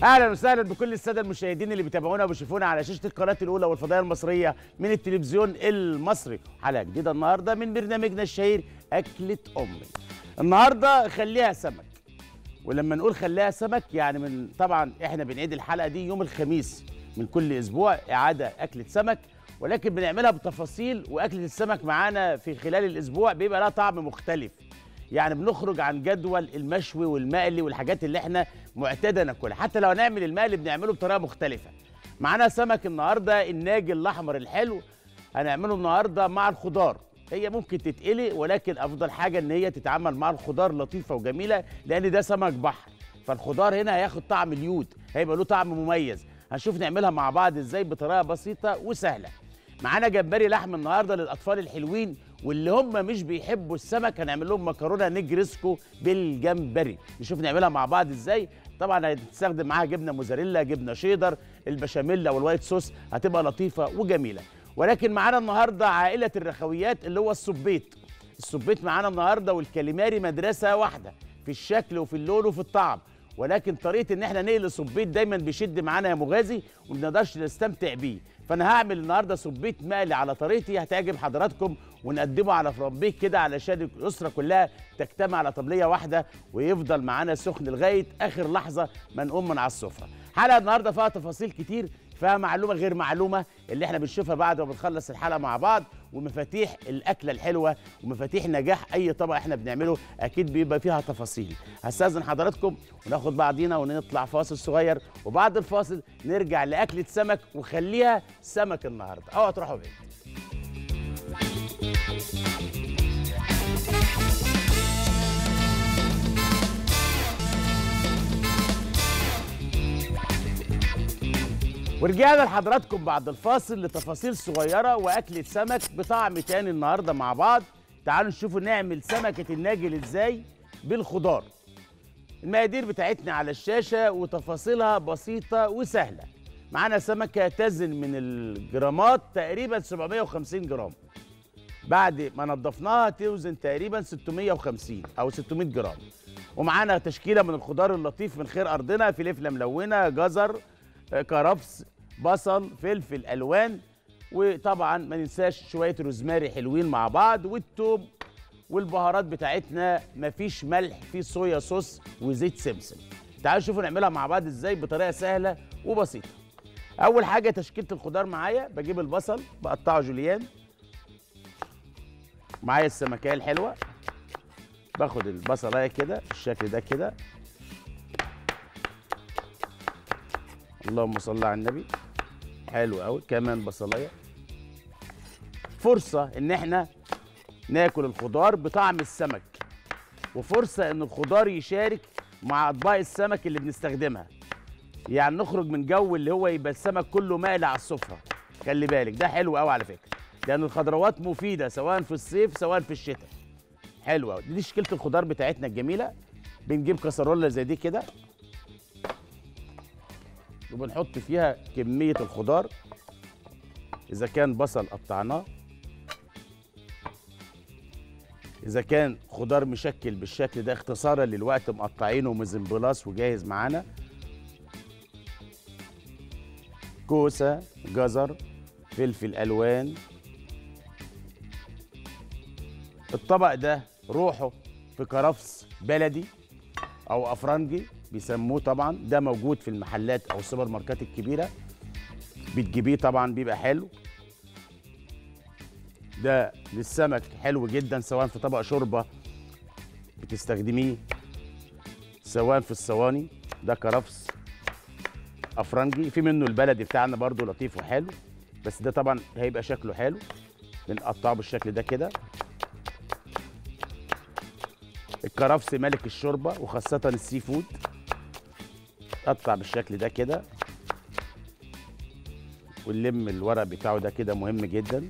اهلا وسهلا بكل الساده المشاهدين اللي بيتابعونا وبيشوفونا على شاشه القناه الاولى والفضائيه المصريه من التلفزيون المصري حلقه جديده النهارده من برنامجنا الشهير اكله امي النهارده خليها سمك ولما نقول خليها سمك يعني من طبعا احنا بنعيد الحلقه دي يوم الخميس من كل اسبوع اعاده اكله سمك ولكن بنعملها بتفاصيل واكله السمك معانا في خلال الاسبوع بيبقى لها طعم مختلف يعني بنخرج عن جدول المشوي والمقلي والحاجات اللي احنا معتاده ناكلها حتى لو هنعمل المقلي بنعمله بطريقه مختلفه معانا سمك النهارده الناجي الاحمر الحلو هنعمله النهارده مع الخضار هي ممكن تتقلي ولكن افضل حاجه ان هي تتعامل مع الخضار لطيفه وجميله لان ده سمك بحر فالخضار هنا هياخد طعم اليود هيبقى له طعم مميز هنشوف نعملها مع بعض ازاي بطريقه بسيطه وسهله معانا جمبري لحم النهارده للاطفال الحلوين واللي هم مش بيحبوا السمك هنعمل لهم مكرونه نجرسكو بالجمبري نشوف نعملها مع بعض ازاي طبعا هتستخدم معاها جبنه موزاريلا جبنه شيدر البشاميل والوايت صوص هتبقى لطيفه وجميله ولكن معانا النهارده عائله الرخويات اللي هو السبيط السبيط معانا النهارده والكاليماري مدرسه واحده في الشكل وفي اللون وفي الطعم ولكن طريقه ان احنا نقلي سبيط دايما بيشد معانا يا مغازي وما بنقدرش نستمتع بيه فانا هعمل النهارده سبيط مقلي على طريقتي هتعجب حضراتكم ونقدمه على فرامبيك كده علشان الاسره كلها تجتمع على طبليه واحده ويفضل معانا سخن لغايه اخر لحظه ما نقوم من على السفره حلقه النهارده فيها تفاصيل كتير فيها معلومه غير معلومه اللي احنا بنشوفها بعد ما بنخلص الحلقه مع بعض ومفاتيح الاكله الحلوه ومفاتيح نجاح اي طبق احنا بنعمله اكيد بيبقى فيها تفاصيل هستاذن حضراتكم وناخد بعضينا ونطلع فاصل صغير وبعد الفاصل نرجع لاكله سمك وخليها سمك النهارده اوعوا تروحوا بعيد ورجعنا لحضراتكم بعد الفاصل لتفاصيل صغيرة وأكلة سمك بطعم تاني النهاردة مع بعض تعالوا نشوفوا نعمل سمكة الناجل ازاي بالخضار المقادير بتاعتنا على الشاشة وتفاصيلها بسيطة وسهلة معانا سمكة تزن من الجرامات تقريبا 750 جرام بعد ما نضفناها توزن تقريبا 650 أو 600 جرام ومعانا تشكيلة من الخضار اللطيف من خير أرضنا فلفلة ملونة جزر كرفس بصل فلفل الوان وطبعا ما ننساش شويه روزماري حلوين مع بعض والثوم والبهارات بتاعتنا مفيش ملح في صويا صوص وزيت سمسم تعالوا شوفوا نعملها مع بعض ازاي بطريقه سهله وبسيطه اول حاجه تشكيله الخضار معايا بجيب البصل بقطعه جوليان معايا السمكيه الحلوه باخد البصلايه كده بالشكل ده كده اللهم صل على النبي حلو قوي كمان بصلايه فرصه ان احنا ناكل الخضار بطعم السمك وفرصه ان الخضار يشارك مع اطباق السمك اللي بنستخدمها يعني نخرج من جو اللي هو يبقى السمك كله مقلي على السفره خلي بالك ده حلو قوي على فكره لان الخضروات مفيده سواء في الصيف سواء في الشتاء حلو قوي دي تشكيله الخضار بتاعتنا الجميله بنجيب كسرولة زي دي كده وبنحط فيها كمية الخضار إذا كان بصل قطعناه إذا كان خضار مشكل بالشكل ده اختصارا للوقت مقطعينه مزمبلاص وجاهز معانا كوسة جزر فلفل ألوان الطبق ده روحه في كرفس بلدي أو أفرنجي بيسموه طبعا ده موجود في المحلات او السوبر ماركات الكبيره بتجيبيه طبعا بيبقى حلو ده للسمك حلو جدا سواء في طبق شوربه بتستخدميه سواء في الصواني ده كرفس افرنجي في منه البلدي بتاعنا برضو لطيف وحلو بس ده طبعا هيبقى شكله حلو بنقطعه بالشكل ده كده الكرفس ملك الشوربه وخاصه السي فود قطع بالشكل ده كده ونلم الورق بتاعه ده كده مهم جدا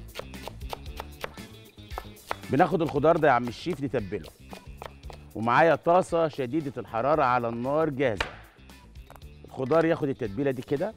بناخد الخضار ده يا عم الشيف نتبله ومعايا طاسه شديده الحراره على النار جاهزه الخضار ياخد التتبيله دي كده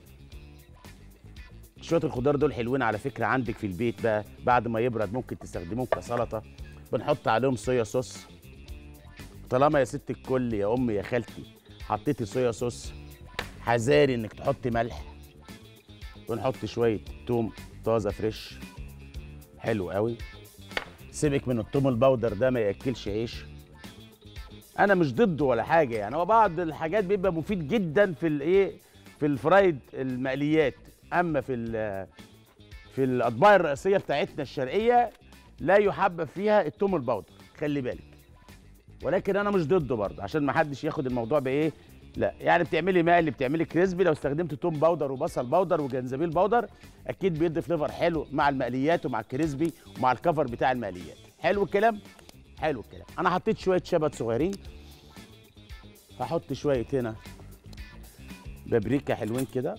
شويه الخضار دول حلوين على فكره عندك في البيت بقى بعد ما يبرد ممكن تستخدموهم كسلطه بنحط عليهم صويا صوص طالما يا ست الكل يا امي يا خالتي حطيتي صويا صوص حذاري انك تحط ملح ونحط شويه توم طازه فريش حلو قوي سيبك من التوم البودر ده ما ياكلش عيش انا مش ضده ولا حاجه يعني هو بعض الحاجات بيبقى مفيد جدا في الايه في الفرايد المقليات اما في ال- في الاطباق الرئيسيه بتاعتنا الشرقيه لا يحبب فيها التوم البودر خلي بالك ولكن انا مش ضده برضه عشان ما حدش ياخد الموضوع بايه لا يعني بتعملي مقلي بتعملي كريسبي لو استخدمت توم باودر وبصل باودر وجنزبيل باودر اكيد بيدي فليفر حلو مع المقليات ومع الكريسبي ومع الكفر بتاع المقليات حلو الكلام حلو الكلام انا حطيت شويه شبت صغيرين هحط شويه هنا بابريكا حلوين كده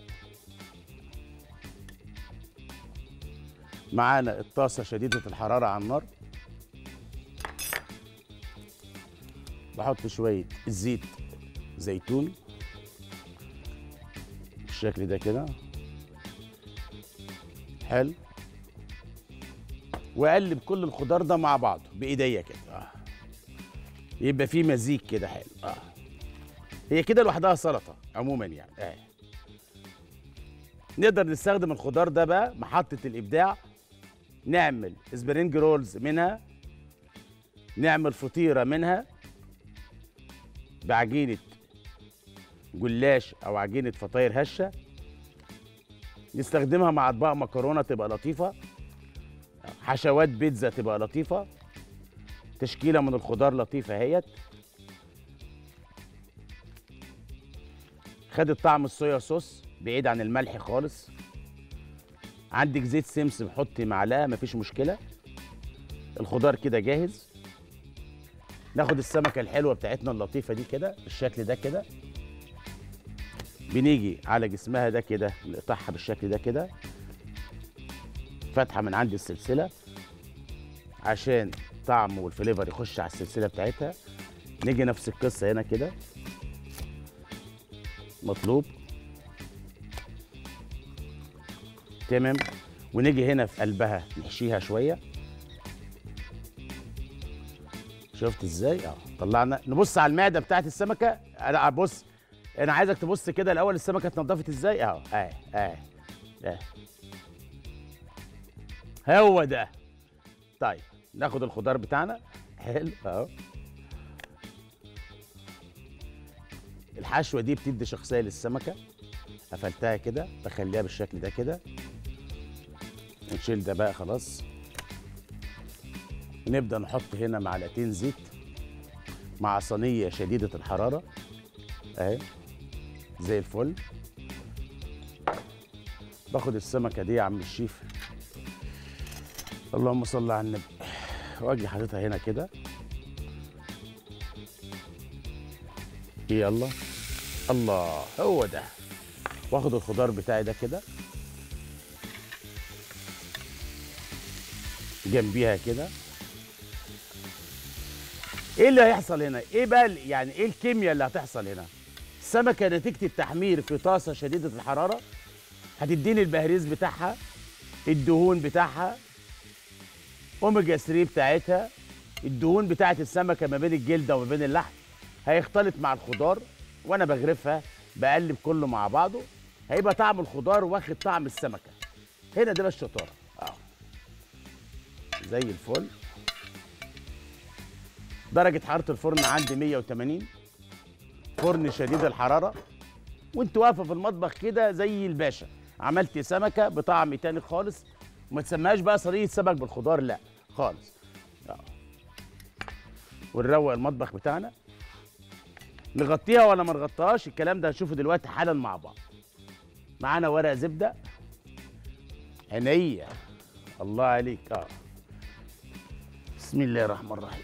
معانا الطاسه شديده الحراره على النار بحط شويه زيت زيتون بالشكل ده كده حلو واقلب كل الخضار ده مع بعضه بايديا كده آه. يبقى في مزيج كده حلو اه هي كده لوحدها سلطه عموما يعني اه نقدر نستخدم الخضار ده بقى محطه الابداع نعمل سبرينج رولز منها نعمل فطيره منها بعجينه جلاش او عجينه فطاير هشه نستخدمها مع اطباق مكرونه تبقى لطيفه حشوات بيتزا تبقى لطيفه تشكيله من الخضار لطيفه اهيت خدت طعم الصويا صوص بعيد عن الملح خالص عندك زيت سمسم حطي معلقه مفيش مشكله الخضار كده جاهز ناخد السمكه الحلوه بتاعتنا اللطيفه دي كده بالشكل ده كده بنيجي على جسمها ده كده نقطعها بالشكل ده كده فتحه من عند السلسله عشان طعم والفليفر يخش على السلسله بتاعتها نيجي نفس القصه هنا كده مطلوب تمام ونيجي هنا في قلبها نحشيها شويه شفت ازاي اه طلعنا نبص على المعده بتاعت السمكه انا بص انا عايزك تبص كده الاول السمكه اتنضفت ازاي اهو اه اه اه هو ده طيب ناخد الخضار بتاعنا حلو اهو الحشوه دي بتدي شخصيه للسمكه قفلتها كده بخليها بالشكل ده كده نشيل ده بقى خلاص ونبدا نحط هنا معلقتين زيت مع صينيه شديده الحراره اهي زي الفل باخد السمكه دي يا عم الشيف اللهم صل على النبي واجي حاططها هنا كده يلا الله هو ده واخد الخضار بتاعي ده كده جنبيها كده ايه اللي هيحصل هنا ايه بقى ال- يعني ايه الكيمياء اللي هتحصل هنا السمكه نتيجه التحمير في طاسه شديده الحراره هتديني البهريز بتاعها الدهون بتاعها اوميجا 3 بتاعتها الدهون بتاعت السمكه ما بين الجلده وما بين اللحم هيختلط مع الخضار وانا بغرفها بقلب كله مع بعضه هيبقى طعم الخضار واخد طعم السمكه هنا ده بقى الشطاره اه زي الفل درجه حراره الفرن عندي 180 فرن شديد الحراره وانت واقفه في المطبخ كده زي الباشا عملت سمكه بطعم تاني خالص وما تسميهاش بقى صينيه سمك بالخضار لا خالص آه. ونروق المطبخ بتاعنا نغطيها ولا ما نغطيهاش الكلام ده هنشوفه دلوقتي حالا مع بعض معانا ورق زبده عينيا الله عليك اه بسم الله الرحمن الرحيم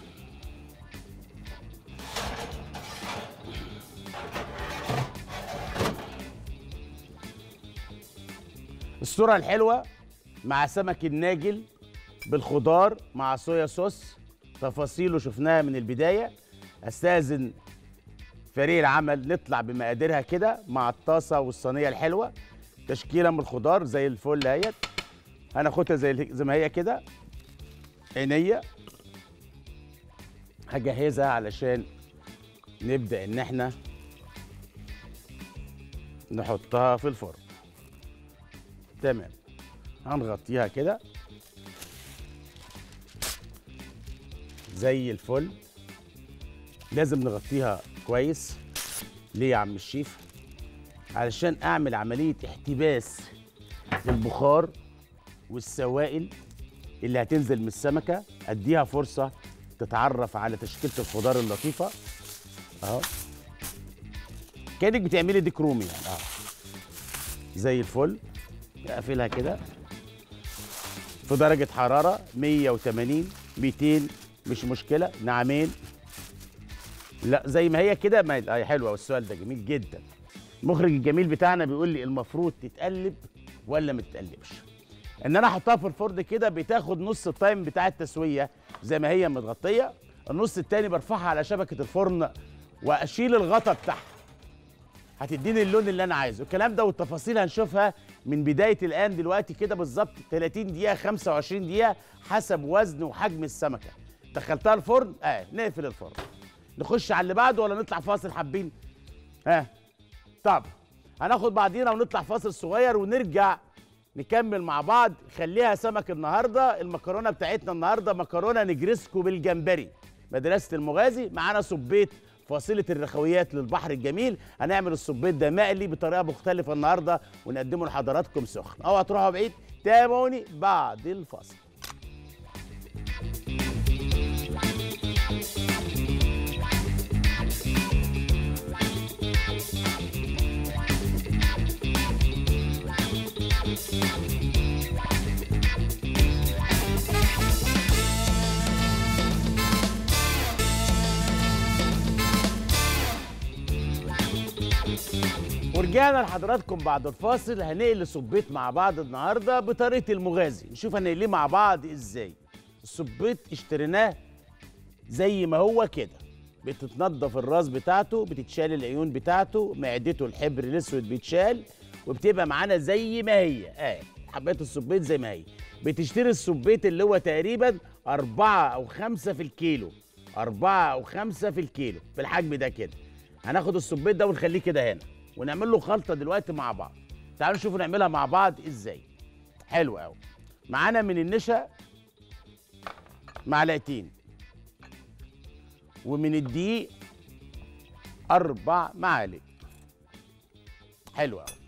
الصورة الحلوة مع سمك الناجل بالخضار مع صويا صوص تفاصيله شفناها من البداية استاذن فريق العمل نطلع بمقاديرها كده مع الطاسة والصينية الحلوة تشكيلة من الخضار زي الفل اهيت هناخدها زي ال- زي ما هي كده عينيا هجهزها علشان نبدأ ان احنا نحطها في الفرن تمام هنغطيها كده زي الفل لازم نغطيها كويس ليه يا عم الشيف علشان اعمل عمليه احتباس للبخار والسوائل اللي هتنزل من السمكه اديها فرصه تتعرف على تشكيله الخضار اللطيفه اهو كانك بتعملي ديك رومي يعني اه زي الفل اقفلها كده في درجه حراره 180 200 مش مشكله نعمين لا زي ما هي كده ما هي حلوه والسؤال ده جميل جدا المخرج الجميل بتاعنا بيقول لي المفروض تتقلب ولا ما تتقلبش ان انا احطها في الفرن كده بتاخد نص التايم بتاع التسويه زي ما هي متغطيه النص التاني برفعها على شبكه الفرن واشيل الغطا بتاعها هتديني اللون اللي انا عايزه الكلام ده والتفاصيل هنشوفها من بدايه الان دلوقتي كده بالظبط 30 دقيقه 25 دقيقه حسب وزن وحجم السمكه دخلتها الفرن اه نقفل الفرن نخش على اللي بعده ولا نطلع فاصل حابين ها آه. طب هناخد بعضينا ونطلع فاصل صغير ونرجع نكمل مع بعض خليها سمك النهارده المكرونه بتاعتنا النهارده مكرونه نجرسكو بالجمبري مدرسه المغازي معانا صبيت فاصلة الرخويات للبحر الجميل هنعمل الصبيت ده مقلي بطريقة مختلفة النهاردة ونقدمه لحضراتكم سخن اوعى تروحوا بعيد تابعوني بعد الفاصل ورجعنا لحضراتكم بعد الفاصل هنقلي صبيت مع بعض النهارده بطريقه المغازي نشوف هنقليه مع بعض ازاي الصبيت اشتريناه زي ما هو كده بتتنضف الراس بتاعته بتتشال العيون بتاعته معدته الحبر الاسود بيتشال وبتبقى معانا زي ما هي اه حبات الصبيت زي ما هي بتشتري الصبيت اللي هو تقريبا أربعة أو خمسة في الكيلو أربعة أو خمسة في الكيلو بالحجم ده كده هناخد الصبيت ده ونخليه كده هنا ونعمل له خلطه دلوقتي مع بعض تعالوا نشوفوا نعملها مع بعض ازاي حلو قوي معانا من النشا معلقتين ومن الدقيق اربع معالق حلو قوي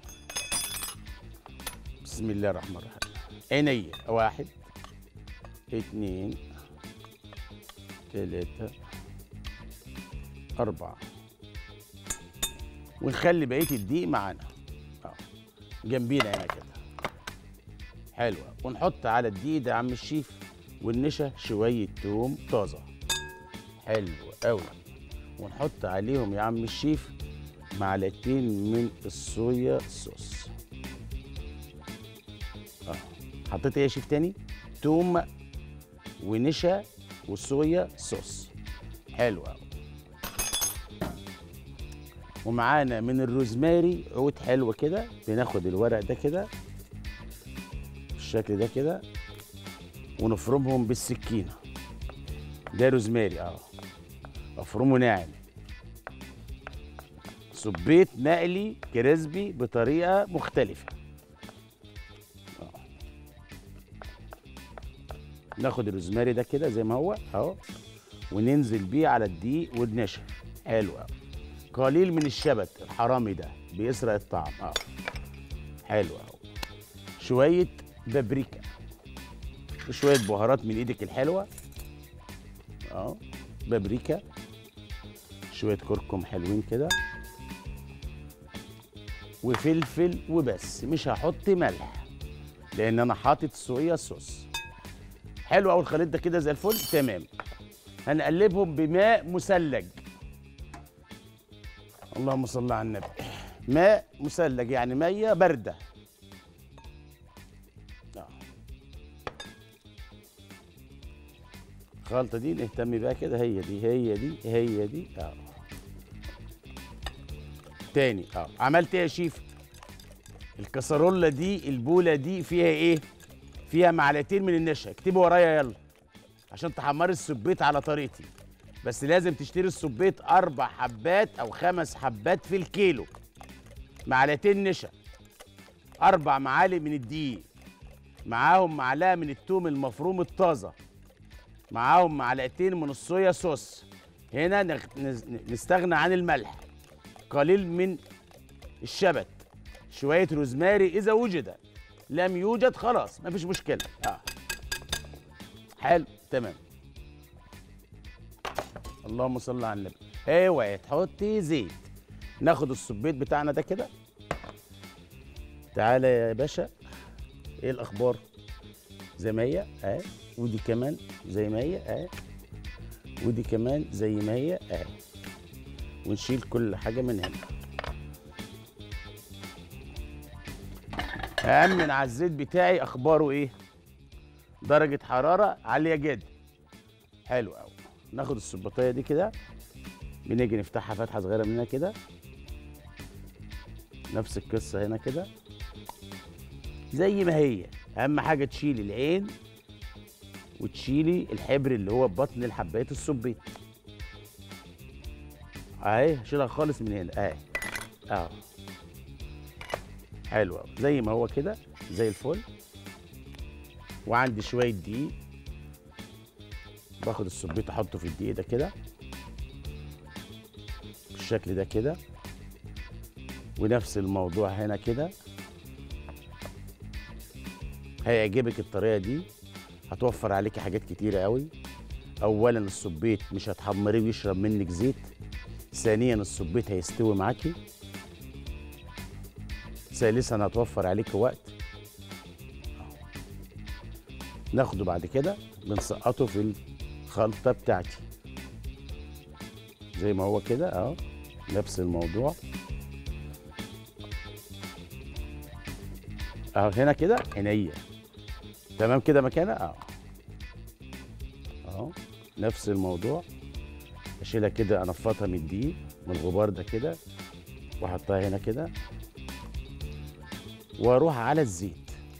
بسم الله الرحمن الرحيم عينيا واحد اتنين تلاتة أربعة ونخلي بقيه الدقيق معانا اه جنبينا هنا كده حلوه ونحط على الدقيق ده يا عم الشيف والنشا شويه توم طازه حلو قوي ونحط عليهم يا عم الشيف معلقتين من الصويا صوص اه حطيت ايه يا شيف تاني توم ونشا وصويا صوص حلو قوي ومعانا من الروزماري عود حلو كده بناخد الورق ده كده بالشكل ده كده ونفرمهم بالسكينه ده روزماري اه افرمه ناعم صبيت مقلي كريسبي بطريقه مختلفه آه. ناخد الروزماري ده كده زي ما هو اهو وننزل بيه على الدقيق والنشا حلو قوي قليل من الشبت الحرامي ده بيسرق الطعم اه حلو اهو شويه بابريكا وشويه بهارات من ايدك الحلوه اه بابريكا شويه كركم حلوين كده وفلفل وبس مش هحط ملح لان انا حاطط صويا صوص حلو قوي الخليط ده كده زي الفل تمام هنقلبهم بماء مثلج اللهم صل على النبي ماء مثلج يعني ميه بارده آه. الخلطه دي نهتم بيها كده هي دي هي دي هي دي اه تاني اه عملت ايه يا شيف الكسرولة دي البولة دي فيها ايه فيها معلقتين من النشا اكتبي ورايا يلا عشان تحمري السبيت على طريقتي بس لازم تشتري السبيت اربع حبات او خمس حبات في الكيلو معلقتين نشا اربع معالق من الدقيق معاهم معلقه من التوم المفروم الطازه معاهم معلقتين من الصويا صوص هنا نغ... نز- نستغنى عن الملح قليل من الشبت شويه روزماري اذا وجد لم يوجد خلاص مفيش مشكله اه حلو تمام اللهم صل على النبي اوعي تحطي زيت ناخد السبيت بتاعنا ده كده تعالى يا باشا ايه الاخبار زي ما هي اهي ودي كمان زي ما هي اهي ودي كمان زي ما هي اهي ونشيل كل حاجه من هنا أأمن على الزيت بتاعي أخباره إيه؟ درجة حرارة عالية جدا حلو أوي ناخد السباطية دي كده بنيجي نفتحها فتحة صغيرة من هنا كده نفس القصة هنا كده زي ما هي أهم حاجة تشيلي العين وتشيلي الحبر اللي هو بطن الحبايات السبيط اهي شيلها خالص من هنا اهي اهو حلو أوي. زي ما هو كده زي الفل وعندي شويه دقيق باخد السبيط احطه في الدقيق ده كده بالشكل ده كده ونفس الموضوع هنا كده هيعجبك الطريقه دي هتوفر عليكي حاجات كتيره قوي اولا السبيط مش هتحمريه ويشرب منك زيت ثانيا السبيط هيستوي معاكي ثالثا هتوفر عليك وقت ناخده بعد كده بنسقطه في الخلطة بتاعتي زي ما هو كده اهو نفس الموضوع اهو هنا كده عينيا تمام كده مكانها اهو اهو نفس الموضوع اشيلها كده انفضها من الدقيق من الغبار ده كده واحطها هنا كده واروح على الزيت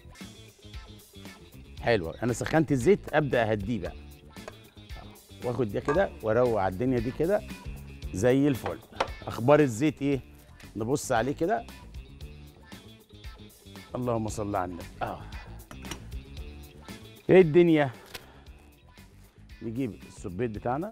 حلو انا سخنت الزيت ابدا اهديه بقى واخد ده كده واروق على الدنيا دي كده زي الفل اخبار الزيت ايه نبص عليه كده اللهم صل على النبي اه ايه الدنيا نجيب السبيت بتاعنا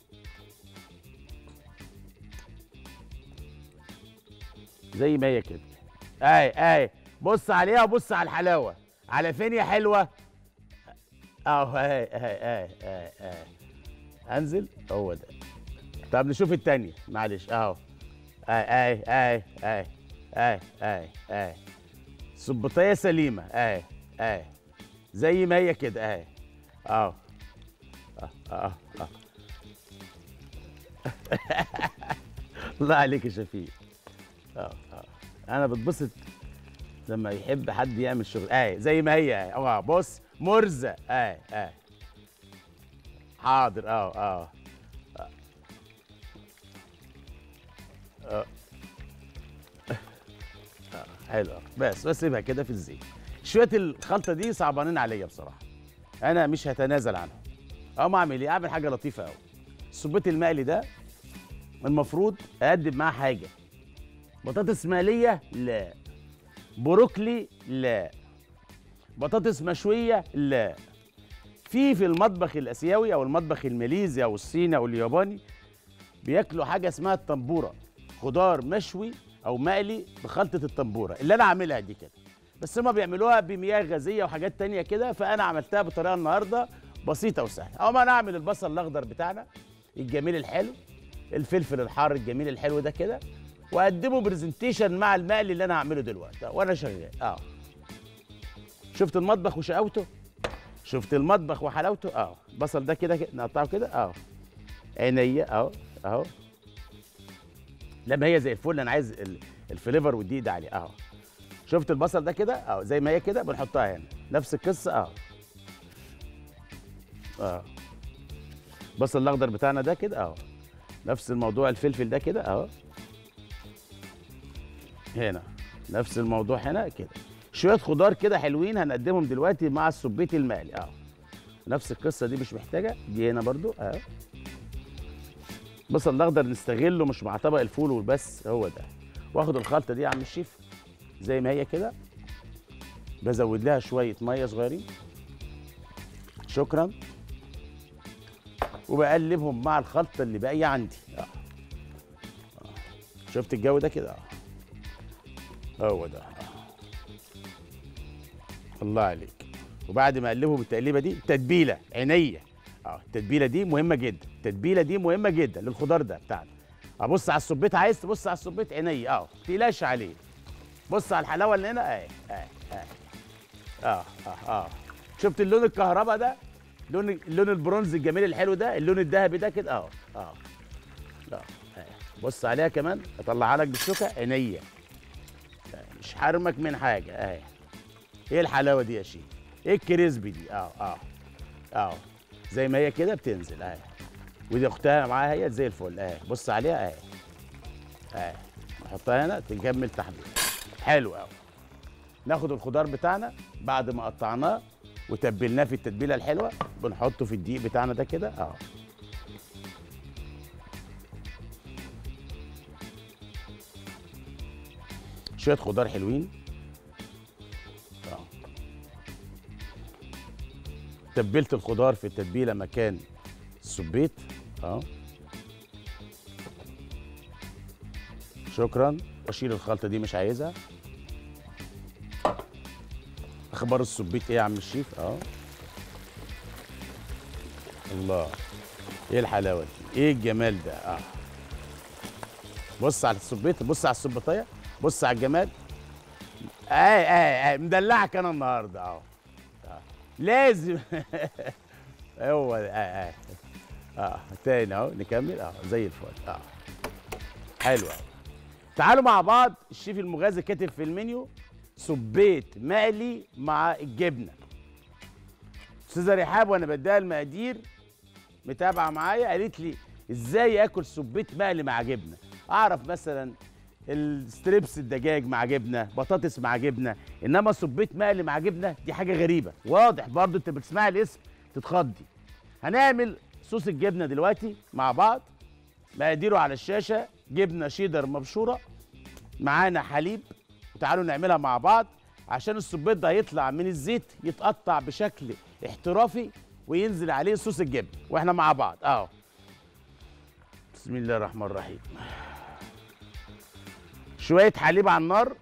زي ما هي كده اي اي بص عليها وبص على الحلاوه على فين يا حلوه اهو اهي اهي اهي اهي اهي انزل هو ده طب نشوف التانية معلش اهو اهي اهي اهي اهي اهي اهي سبطية سليمة اهي اهي زي ما هي كده اهي اهو اه اه اه الله عليك يا شفيق اه اه انا بتبسط لما يحب حد يعمل شغل اهي زي ما هي اهي اه بص مرزق اهي اهي حاضر اه اه آه. آه. آه، حلو آه. بس بسيبها كده في الزيت شويه الخلطه دي صعبانين عليا بصراحه انا مش هتنازل عنهم اقوم اعمل ايه اعمل حاجه لطيفه قوي السبيط المقلي ده المفروض اقدم معاه حاجه بطاطس مقليه لا بروكلي لا بطاطس مشويه لا في في المطبخ الاسيوي او المطبخ الماليزي او الصيني او الياباني بياكلوا حاجه اسمها الطنبوره خضار مشوي او مقلي بخلطه الطنبوره اللي انا عاملها دي كده بس هما بيعملوها بمياه غازيه وحاجات تانية كده فانا عملتها بطريقه النهارده بسيطه وسهله اول ما انا اعمل البصل الاخضر بتاعنا الجميل الحلو الفلفل الحار الجميل الحلو ده كده واقدمه برزنتيشن مع المقلي اللي انا هعمله دلوقتي وانا شغال اه شفت المطبخ وشقاوته شفت المطبخ وحلاوته اه البصل ده كده كده نقطعه كده اه عينيا اهو اهو لما هي زي الفل انا عايز ال- الفليفر والدقيق ده عليه اهو شفت البصل ده كده اهو زي ما هي كده بنحطها هنا نفس القصه اهو اه البصل الاخضر بتاعنا ده كده اهو نفس الموضوع الفلفل ده كده اهو هنا نفس الموضوع هنا كده شويه خضار كده حلوين هنقدمهم دلوقتي مع السبيت المقلي اهو نفس القصه دي مش محتاجه دي هنا برضو اهو البصل الاخضر نستغله مش مع طبق الفول وبس هو ده واخد الخلطه دي يا عم الشيف زي ما هي كده بزود لها شويه ميه صغيرين شكرا وبقلبهم مع الخلطه اللي باقيه عندي آه. آه. شفت الجو ده كده آه. هو ده آه. الله عليك وبعد ما اقلبهم التقليبه دي تتبيله عينيه اه التتبيله دي مهمه جدا التتبيله دي مهمه جدا للخضار ده بتاعنا ابص على السبيت عايز تبص على السبيت عينيه اه تقلقش عليه بص على الحلاوه اللي هنا اهي اهي اهي اه اه اه شفت اللون الكهرباء ده لون اللون البرونز الجميل الحلو ده اللون الذهبي ده كده اه اه اه آه. بص عليها كمان اطلعها لك بالشوكه عينيا آه، مش حارمك من حاجه اهي ايه الحلاوه دي يا شيخ ايه الكريسبي دي اه اه اه زي ما هي كده بتنزل اهي ودي اختها معاها هي زي الفل اهي بص عليها اهي اهي نحطها هنا تكمل تحضير حلو قوي ناخد الخضار بتاعنا بعد ما قطعناه وتبلناه في التتبيله الحلوه بنحطه في الدقيق بتاعنا ده كده اه شويه خضار حلوين اه تبلت الخضار في التتبيله مكان السبيت اه شكرا واشيل الخلطه دي مش عايزها اخبار السبيت ايه يا عم الشيف اه الله ايه الحلاوه دي ايه الجمال ده اه بص على السبيت بص على السبيطيه بص على الجمال اه اه اه مدلعك انا النهارده اه آه. لازم هو ده، اه اه اه تاني اهو نكمل اه زي الفل اه حلو أوي. تعالوا مع بعض الشيف المغازي كاتب في المنيو سبيت مقلي مع الجبنه استاذه رحاب وانا بديها المقادير متابعه معايا قالت لي ازاي اكل سبيت مقلي مع جبنه اعرف مثلا الستريبس الدجاج مع جبنه بطاطس مع جبنه انما سبيت مقلي مع جبنه دي حاجه غريبه واضح برضو انت بتسمعي الاسم تتخضي هنعمل صوص الجبنه دلوقتي مع بعض مقاديره على الشاشه جبنه شيدر مبشوره معانا حليب وتعالوا نعملها مع بعض عشان السبيط ده هيطلع من الزيت يتقطع بشكل احترافي وينزل عليه صوص الجبن واحنا مع بعض اهو بسم الله الرحمن الرحيم شويه حليب على النار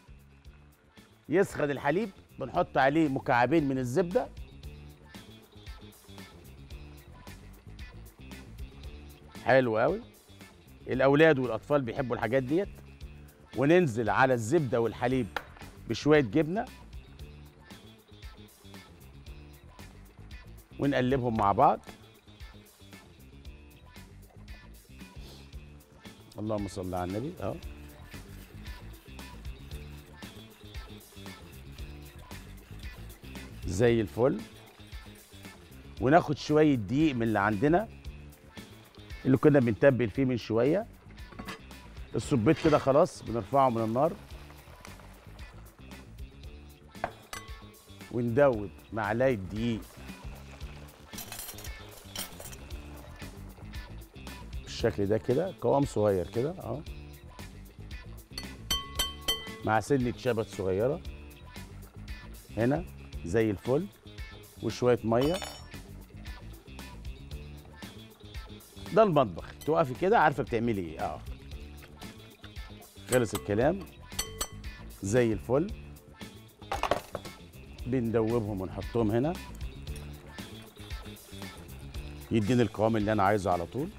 يسخن الحليب بنحط عليه مكعبين من الزبده حلو قوي الاولاد والاطفال بيحبوا الحاجات ديت وننزل على الزبده والحليب بشويه جبنه ونقلبهم مع بعض اللهم صل على النبي اه زي الفل وناخد شويه دقيق من اللي عندنا اللي كنا بنتبل فيه من شويه السبيت كده خلاص بنرفعه من النار وندوب معلقه دقيق بالشكل ده كده قوام صغير كده اه مع سنة شبت صغيرة هنا زي الفل وشوية مية ده المطبخ توقفي كده عارفة بتعملي ايه اه خلص الكلام زي الفل بندوبهم ونحطهم هنا يديني القوام اللي انا عايزه على طول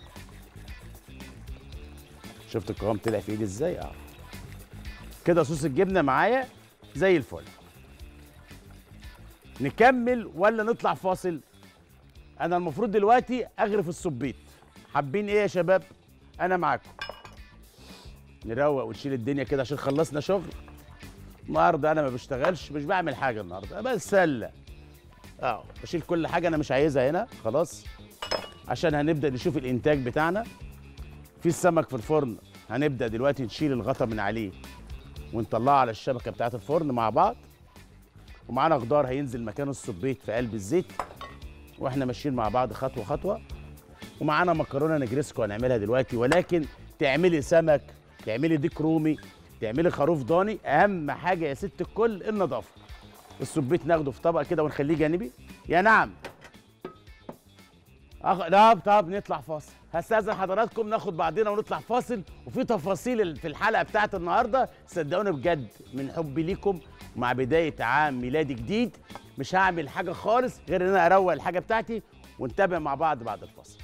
شفت القوام طلع في ايدي ازاي اه كده صوص الجبنه معايا زي الفل نكمل ولا نطلع فاصل انا المفروض دلوقتي اغرف السبيط حابين ايه يا شباب انا معاكم نروق ونشيل الدنيا كده عشان خلصنا شغل النهارده انا ما بشتغلش مش بعمل حاجه النهارده بس سله اه بشيل كل حاجه انا مش عايزها هنا خلاص عشان هنبدا نشوف الانتاج بتاعنا في السمك في الفرن هنبدا دلوقتي نشيل الغطا من عليه ونطلعه على الشبكه بتاعه الفرن مع بعض ومعانا خضار هينزل مكانه السبيت في قلب الزيت واحنا ماشيين مع بعض خطوه خطوه ومعانا مكرونه نجرسكو هنعملها دلوقتي ولكن تعملي سمك تعملي ديك رومي تعملي خروف ضاني اهم حاجه يا ست الكل النظافه السبيت ناخده في طبق كده ونخليه جانبي يا نعم أخ... لا طب نطلع فاصل هستاذن حضراتكم ناخد بعضنا ونطلع فاصل وفي تفاصيل في الحلقه بتاعت النهارده صدقوني بجد من حبي ليكم ومع بدايه عام ميلادي جديد مش هعمل حاجه خالص غير ان انا اروق الحاجه بتاعتي ونتابع مع بعض بعد الفاصل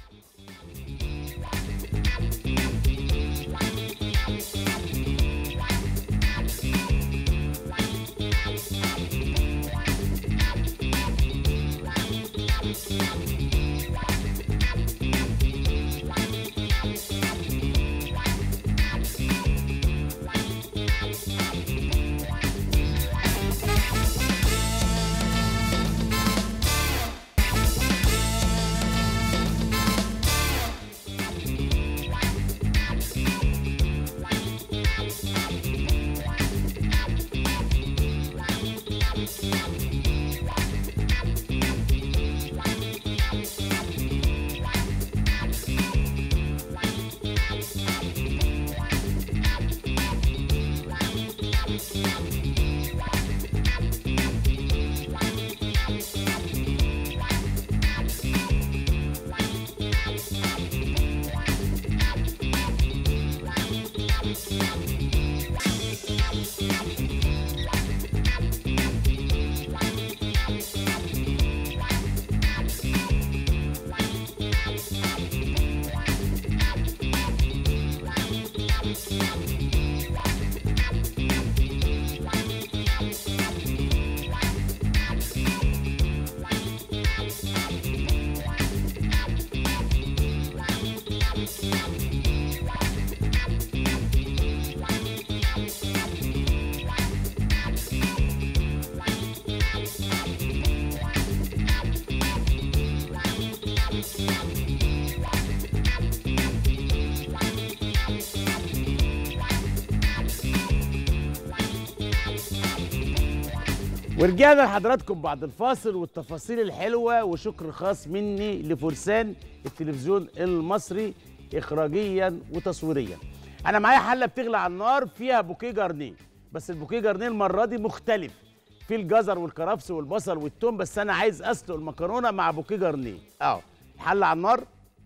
ورجعنا لحضراتكم بعد الفاصل والتفاصيل الحلوة وشكر خاص مني لفرسان التلفزيون المصري إخراجيا وتصويريا أنا معايا حلة بتغلى على النار فيها بوكيه جرنيه بس البوكيه جرنيه المرة دي مختلف في الجزر والكرفس والبصل والثوم بس أنا عايز أسلق المكرونة مع بوكيه جرنيه أهو الحلة على النار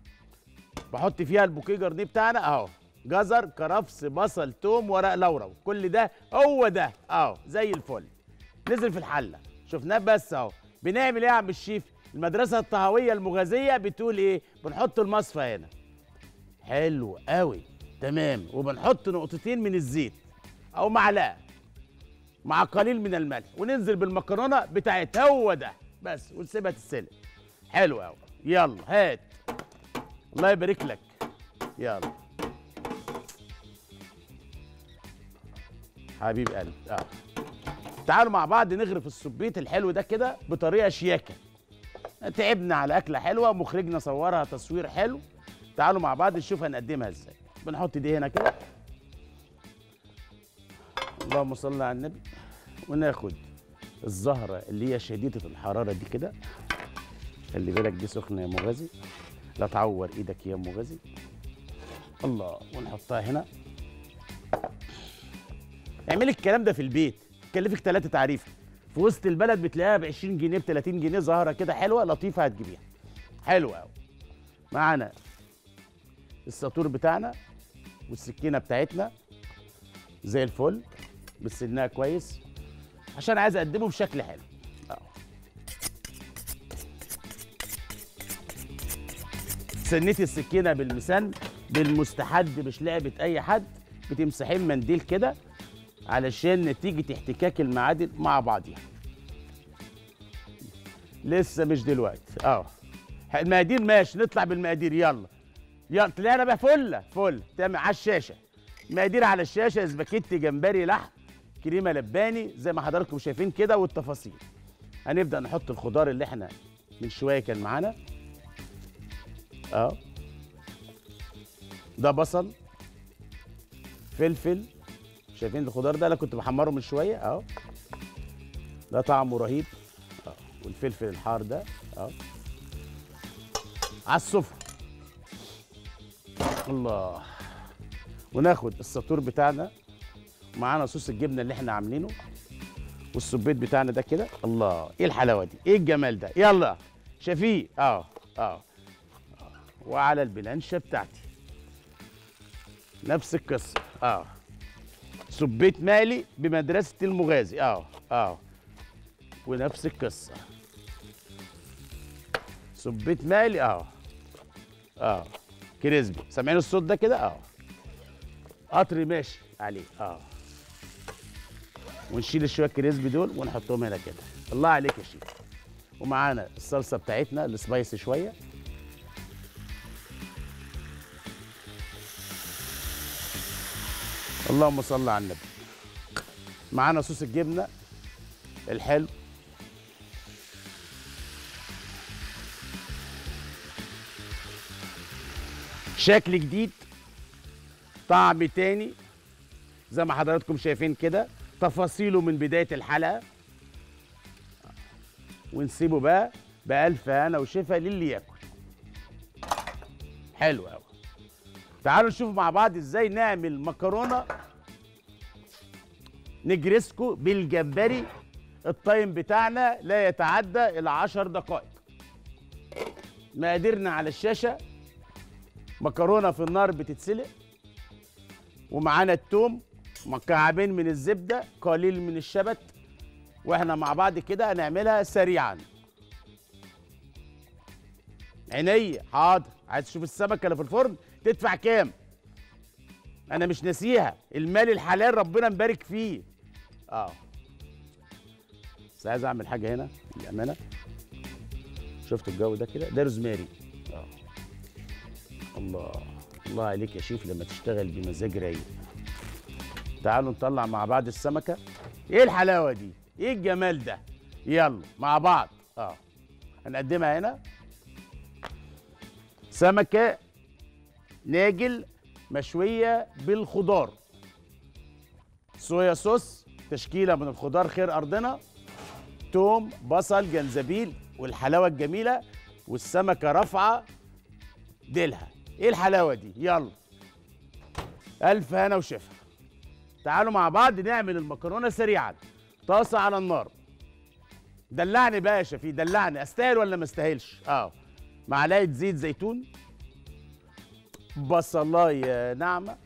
بحط فيها البوكيه جرنيه بتاعنا أهو جزر كرفس بصل توم ورق لورا كل ده هو ده اهو زي الفل نزل في الحله شفناه بس اهو بنعمل ايه يا عم الشيف المدرسه الطهويه المغازيه بتقول ايه بنحط المصفى هنا حلو قوي تمام وبنحط نقطتين من الزيت او معلقه مع قليل من الملح وننزل بالمكرونه بتاعتها هو ده بس ونسيبها تتسلق حلو قوي يلا هات الله يبارك لك يلا حبيب قلبي اه تعالوا مع بعض نغرف السبيت الحلو ده كده بطريقه شياكه تعبنا على اكله حلوه مخرجنا صورها تصوير حلو تعالوا مع بعض نشوف هنقدمها ازاي بنحط دي هنا كده اللهم صل على النبي وناخد الزهره اللي هي شديده الحراره دي كده خلي بالك دي سخنه يا مغازي لا تعور ايدك يا مغازي الله ونحطها هنا اعملي الكلام ده في البيت تكلفك ثلاثة تعريفه في وسط البلد بتلاقيها ب 20 جنيه ب 30 جنيه زهره كده حلوه لطيفه هتجيبيها حلوه قوي معانا الساطور بتاعنا والسكينه بتاعتنا زي الفل بسنها كويس عشان عايز اقدمه بشكل حلو أهو. سنتي السكينه بالمسن بالمستحد مش لعبه اي حد بتمسحين منديل كده علشان نتيجة احتكاك المعادن مع بعضها لسه مش دلوقتي اه المقادير ماشي نطلع بالمقادير يلا يلا طلعنا بقى فله فل تمام على الشاشه مقادير على الشاشه سباكيتي جمبري لحم كريمه لباني زي ما حضراتكم شايفين كده والتفاصيل هنبدا نحط الخضار اللي احنا من شويه كان معانا اه ده بصل فلفل شايفين الخضار ده انا كنت بحمره من شويه اهو ده طعمه رهيب اه والفلفل الحار ده اهو على السفره الله وناخد الساطور بتاعنا ومعانا صوص الجبنه اللي احنا عاملينه والسبيت بتاعنا ده كده الله ايه الحلاوه دي ايه الجمال ده يلا شفيق اه اه آه. وعلى البلانشه بتاعتي نفس القصه اه سبيت مالي بمدرسه المغازي اه اه ونفس القصه سبيت مالي اه اه كريسبي سامعين الصوت ده كده اه قطر ماشي عليه اه ونشيل شويه كريسبي دول ونحطهم هنا كده الله عليك يا شيخ ومعانا الصلصه بتاعتنا السبايسي شويه اللهم صل على النبي معانا صوص الجبنه الحلو شكل جديد طعم تاني زي ما حضراتكم شايفين كده تفاصيله من بدايه الحلقه ونسيبه بقى بألف هنا وشفا للي ياكل حلو قوي تعالوا نشوف مع بعض ازاي نعمل مكرونه نجرسكو بالجمبري التايم بتاعنا لا يتعدى الى عشر دقائق مقاديرنا على الشاشه مكرونه في النار بتتسلق ومعانا التوم مكعبين من الزبده قليل من الشبت واحنا مع بعض كده هنعملها سريعا عينيا حاضر عايز تشوف السمكه اللي في الفرن تدفع كام انا مش ناسيها المال الحلال ربنا مبارك فيه اه بس عايز اعمل حاجه هنا للامانه شفتوا الجو ده كده ده روزماري اه الله الله عليك يا شيف لما تشتغل بمزاج رايق تعالوا نطلع مع بعض السمكه ايه الحلاوه دي ايه الجمال ده يلا مع بعض اه هنقدمها هنا سمكه ناجل مشويه بالخضار صويا صوص تشكيله من الخضار خير ارضنا توم بصل جنزبيل والحلاوه الجميله والسمكه رافعه ديلها ايه الحلاوه دي يلا الف هنا وشفا تعالوا مع بعض نعمل المكرونه سريعا طاسه على النار دلعني بقى يا شفيق دلعني استاهل ولا ما استاهلش اه معلقه زيت زيتون بصلايه ناعمه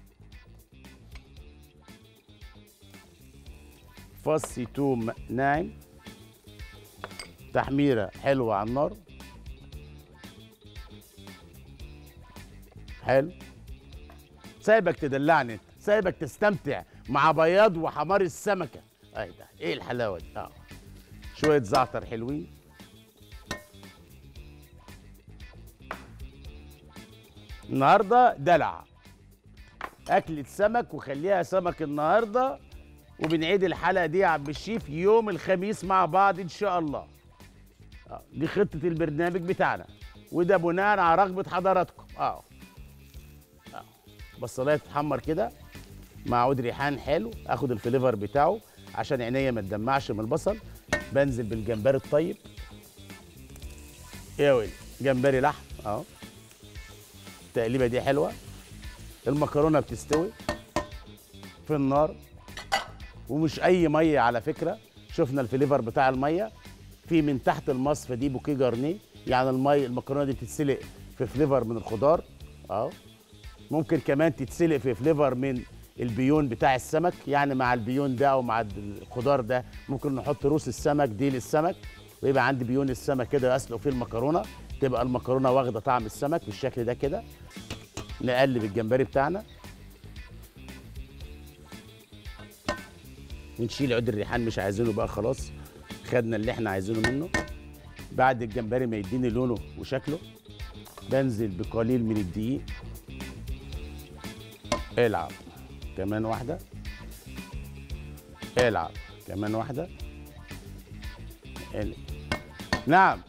فص توم ناعم تحميره حلوه على النار حلو سايبك تدلعني انت سايبك تستمتع مع بياض وحمار السمكه اي ده ايه الحلاوه دي اه شويه زعتر حلوين النهارده دلع اكله سمك وخليها سمك النهارده وبنعيد الحلقه دي يا عم الشيف يوم الخميس مع بعض ان شاء الله آه. دي خطه البرنامج بتاعنا وده بناء على رغبه حضراتكم اه بصلايه تتحمر كده مع عود ريحان حلو اخد الفليفر بتاعه عشان عينيا ما تدمعش من البصل بنزل بالجمبري الطيب يا ويلي جمبري لحم اهو التقليبه دي حلوه المكرونه بتستوي في النار ومش اي ميه على فكره شفنا الفليفر بتاع الميه في من تحت المصفى دي بوكيه جارنيه يعني الميه المكرونه دي بتتسلق في فليفر من الخضار اهو ممكن كمان تتسلق في فليفر من البيون بتاع السمك يعني مع البيون ده او مع الخضار ده ممكن نحط روس السمك ديل السمك ويبقى عندي بيون السمك كده اسلق فيه المكرونه تبقى المكرونه واخده طعم السمك بالشكل ده كده نقلب الجمبري بتاعنا ونشيل عود الريحان مش عايزينه بقى خلاص خدنا اللي احنا عايزينه منه بعد الجمبري ما يديني لونه وشكله بنزل بقليل من الدقيق العب كمان واحدة العب كمان واحدة ال... نعم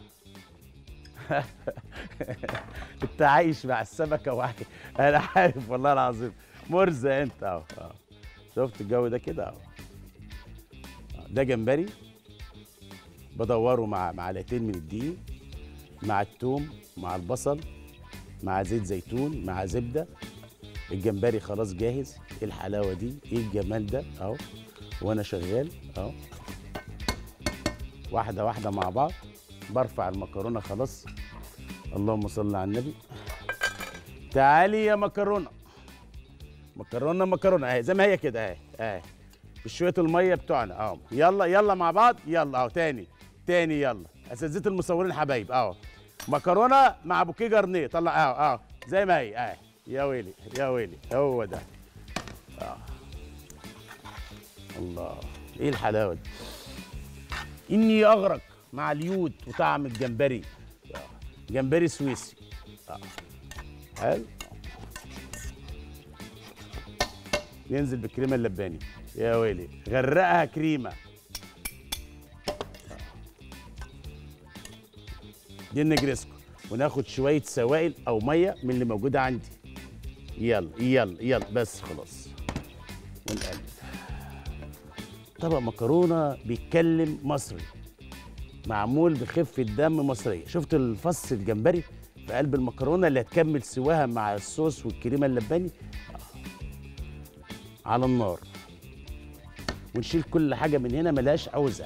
انت عايش مع السمكة وعايش انا عارف والله العظيم مرزق انت اهو اهو شفت الجو ده كده اهو ده جمبري بدوره مع معلقتين من الدقيق مع الثوم مع البصل مع زيت زيتون مع زبده الجمبري خلاص جاهز ايه الحلاوه دي ايه الجمال ده اهو وانا شغال اهو واحده واحده مع بعض برفع المكرونه خلاص اللهم صل على النبي تعالي يا مكرونه مكرونه مكرونه اهي زي ما هي كده اهي اهي بشويه الميه بتوعنا اهو يلا يلا مع بعض يلا اهو تاني تاني يلا اساتذه المصورين حبايب اهو مكرونه مع بوكيه جرنيه طلع اهو اهو زي ما هي اهي يا ويلي يا ويلي هو ده اه الله ايه الحلاوه دي اني اغرق مع اليود وطعم الجمبري آه. جمبري سويسي آه. حلو ننزل بالكريمه اللباني يا ويلي غرقها كريمه دي النجرسكو وناخد شويه سوائل او ميه من اللي موجوده عندي يلا يلا يلا بس خلاص ونقلب طبق مكرونه بيتكلم مصري معمول بخفه دم مصريه شفت الفص الجمبري في قلب المكرونه اللي هتكمل سواها مع الصوص والكريمه اللباني آه. على النار ونشيل كل حاجه من هنا ملهاش عوزه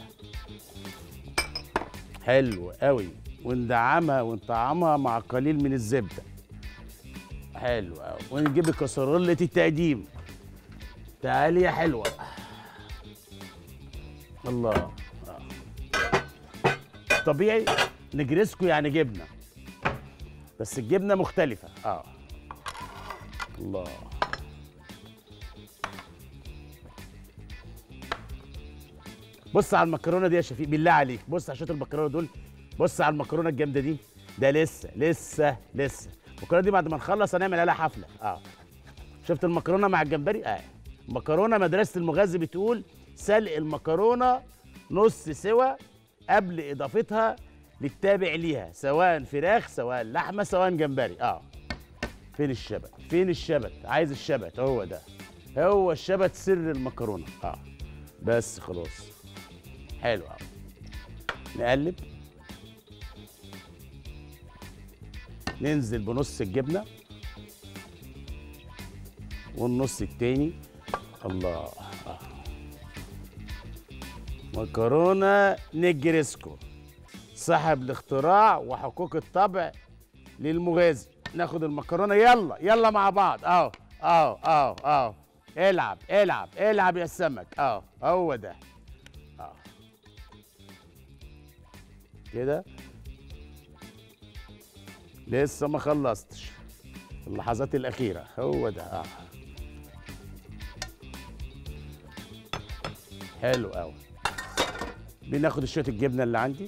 حلو قوي وندعمها ونطعمها مع قليل من الزبده حلو قوي ونجيب كسرولة التقديم تعالي يا حلوه الله آه. طبيعي نجرسكو يعني جبنه بس الجبنه مختلفه اه الله بص على المكرونه دي يا شفيق بالله عليك بص على شويه المكرونه دول بص على المكرونه الجامده دي ده لسه لسه لسه المكرونه دي بعد ما نخلص هنعمل عليها حفله اه شفت المكرونه مع الجمبري اه مكرونه مدرسه المغذي بتقول سلق المكرونه نص سوا قبل اضافتها للتابع ليها سواء فراخ سواء لحمه سواء جمبري اه فين الشبت فين الشبت عايز الشبت هو ده هو الشبت سر المكرونه اه بس خلاص حلو قوي نقلب ننزل بنص الجبنه والنص التاني الله آه. مكرونه نجرسكو صاحب الاختراع وحقوق الطبع للمغازي ناخد المكرونه يلا يلا مع بعض اهو اهو اهو اهو العب العب العب يا سمك اهو هو ده اهو كده لسه ما خلصتش اللحظات الاخيره هو ده اه حلو قوي بناخد شويه الجبنه اللي عندي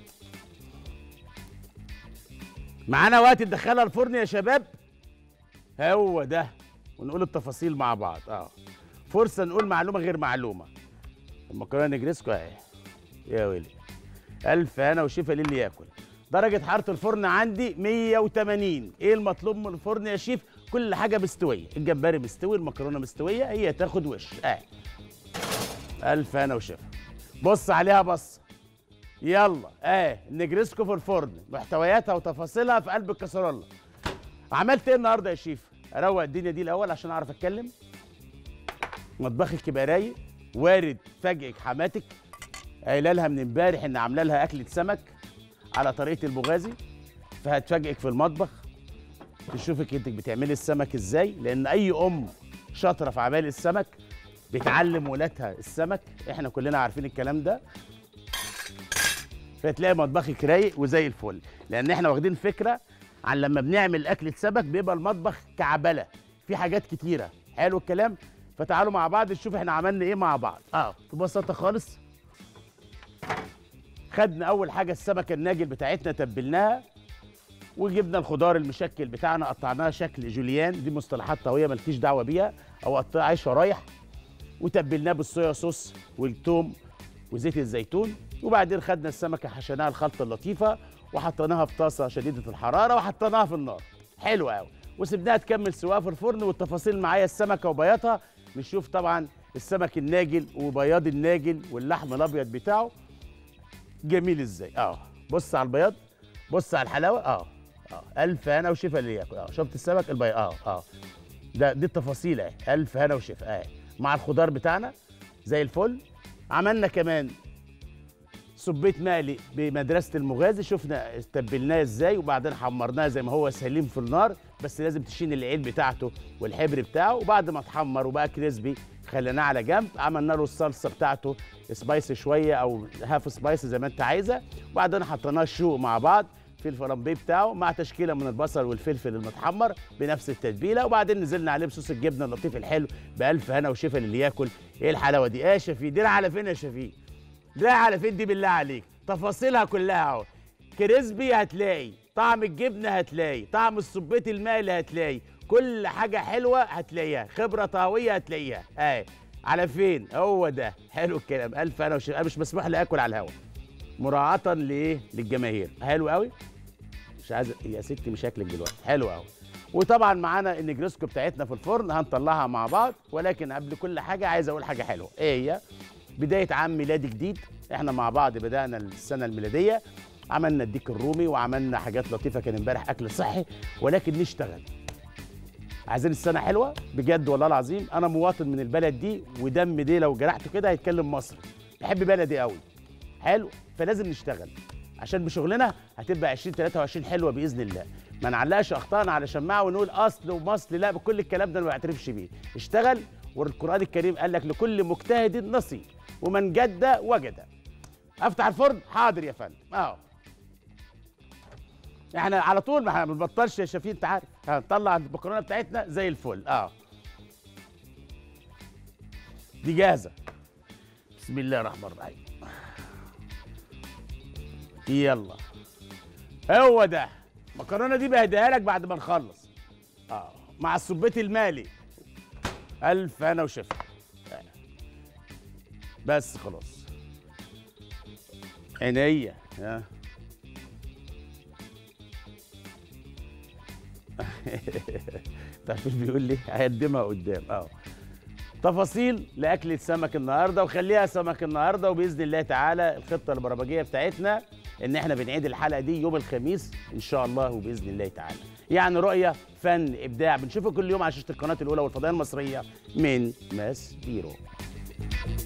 معانا وقت ندخلها الفرن يا شباب هو ده ونقول التفاصيل مع بعض اه فرصه نقول معلومه غير معلومه المكرونه نجرسكو اهي يا ويلي الف هنا وشفا للي ياكل درجه حراره الفرن عندي 180 ايه المطلوب من الفرن يا شيف كل حاجه مستويه الجمبري مستوي المكرونه مستويه هي تاخد وش اه الف هنا وشفا بص عليها بص يلا اه نجرسكو في الفرن محتوياتها وتفاصيلها في قلب الكسرونه عملت ايه النهارده يا شيف اروق الدنيا دي الاول عشان اعرف اتكلم مطبخك يبقى رايق وارد فاجئك حماتك قايله لها من امبارح ان عامله لها اكله سمك على طريقه البغازي فهتفاجئك في المطبخ تشوفك انت بتعملي السمك ازاي لان اي ام شاطره في عمل السمك بتعلم ولادها السمك احنا كلنا عارفين الكلام ده فتلاقي مطبخك رايق وزي الفل لان احنا واخدين فكره عن لما بنعمل اكله سمك بيبقى المطبخ كعبله في حاجات كتيره حلو الكلام فتعالوا مع بعض نشوف احنا عملنا ايه مع بعض اه ببساطه خالص خدنا اول حاجه السمكه الناجل بتاعتنا تبلناها وجبنا الخضار المشكل بتاعنا قطعناه شكل جوليان دي مصطلحات طويله مالكيش دعوه بيها او قطعيه شرايح وتبلناه بالصويا صوص والثوم وزيت الزيتون وبعدين خدنا السمكه حشيناها الخلطه اللطيفه وحطيناها في طاسه شديده الحراره وحطيناها في النار حلو قوي وسبناها تكمل سواها في الفرن والتفاصيل معايا السمكه وبياضها نشوف طبعا السمك الناجل وبياض الناجل واللحم الابيض بتاعه جميل ازاي اه بص على البياض بص على الحلاوه اه اه الف هنا وشفا اللي ياكل اه شفت السمك البياض اه اه ده دي التفاصيل اهي الف هنا وشفا اهي مع الخضار بتاعنا زي الفل عملنا كمان صبيت مقلي بمدرسه المغازي شفنا تبلناه ازاي وبعدين حمرناه زي ما هو سليم في النار بس لازم تشيل العين بتاعته والحبر بتاعه وبعد ما اتحمر وبقى كريسبي خليناه على جنب عملنا له الصلصه بتاعته سبايسي شويه او هاف سبايسي زي ما انت عايزه وبعدين حطيناه الشوق مع بعض في الفلامبيه بتاعه مع تشكيله من البصل والفلفل المتحمر بنفس التتبيله وبعدين نزلنا عليه بصوص الجبنه اللطيف الحلو بالف هنا وشفا للي ياكل ايه الحلاوه دي ايه يا شفيق دي على فين يا شفيق دي على فين دي بالله عليك تفاصيلها كلها اهو كريسبي هتلاقي طعم الجبنه هتلاقي طعم السبيت المقلي هتلاقي كل حاجه حلوه هتلاقيها خبره طهويه هتلاقيها اهي على فين هو ده حلو الكلام الف انا وشفا انا مش مسموح لي اكل على الهوا مراعاه لايه للجماهير حلو قوي مش عايز يا ستي مش هاكلك دلوقتي حلو قوي وطبعا معانا النجرسكو بتاعتنا في الفرن هنطلعها مع بعض ولكن قبل كل حاجه عايز اقول حاجه حلوه ايه هي بدايه عام ميلادي جديد احنا مع بعض بدانا السنه الميلاديه عملنا الديك الرومي وعملنا حاجات لطيفه كان امبارح اكل صحي ولكن نشتغل عايزين السنه حلوه بجد والله العظيم انا مواطن من البلد دي ودم دي لو جرحته كده هيتكلم مصري بحب بلدي قوي حلو فلازم نشتغل عشان بشغلنا هتبقى 2023 حلوه باذن الله ما نعلقش اخطائنا على شماعه ونقول اصل ومصل لا بكل الكلام ده ما بعترفش بيه اشتغل والقران الكريم قال لك لكل مجتهد نصيب ومن جد وجد افتح الفرن حاضر يا فندم اهو احنا على طول ما بنبطلش يا شفيق انت عارف هنطلع المكرونه بتاعتنا زي الفل اه دي جاهزه بسم الله الرحمن الرحيم يلا هو ده المكرونه دي بهديها لك بعد ما نخلص اه مع السبيت المالي الف انا وشفا بس خلاص عينيا ها تعرفش بيقول لي هقدمها قدام اه تفاصيل لاكله سمك النهارده وخليها سمك النهارده وباذن الله تعالى الخطه البرمجيه بتاعتنا ان احنا بنعيد الحلقه دي يوم الخميس ان شاء الله وباذن الله تعالى يعني رؤيه فن ابداع بنشوفه كل يوم على شاشه القناه الاولى والفضائيه المصريه من ماس بيرو